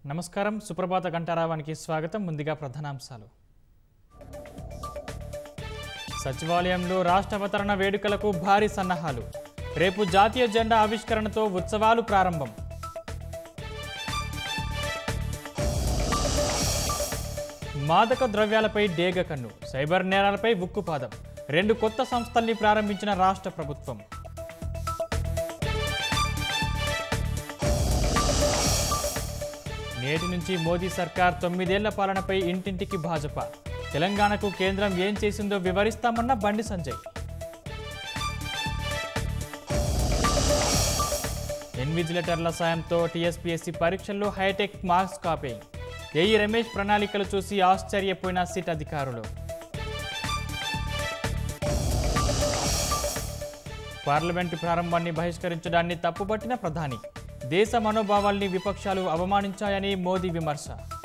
నమస్కారం సుప్రభాత గంటారావానికి స్వాగతం ముందుగా ప్రధానాంశాలు సచివాలయంలో రాష్ట్రావతరణ వేడుకలకు భారీ సన్నాహాలు రేపు జాతీయ జెండా ఆవిష్కరణతో ఉత్సవాలు ప్రారంభం మాదక ద్రవ్యాలపై డేగ కన్ను సైబర్ నేరాలపై ఉక్కుపాదం రెండు కొత్త సంస్థల్ని ప్రారంభించిన రాష్ట్ర ప్రభుత్వం నేటి నుంచి మోదీ సర్కార్ తొమ్మిదేళ్ల పాలనపై ఇంటింటికి భాజపా తెలంగాణకు కేంద్రం ఏం చేసిందో వివరిస్తామన్న బండి సంజయ్ ఇన్విజిలేటర్ల సాయంతో టీఎస్పీఎస్సీ పరీక్షల్లో hitech marks copying AE Ramesh ప్రణాళికలు చూసి ఆశ్చర్యపోయిన సిట్ అధికారులు పార్లమెంటు ప్రారంభాన్ని బహిష్కరించడాన్ని తప్పుపట్టిన ప్రధాని దేశ మనోభావాల్ని విపక్షాలు అవమానించాయని మోదీ విమర్శ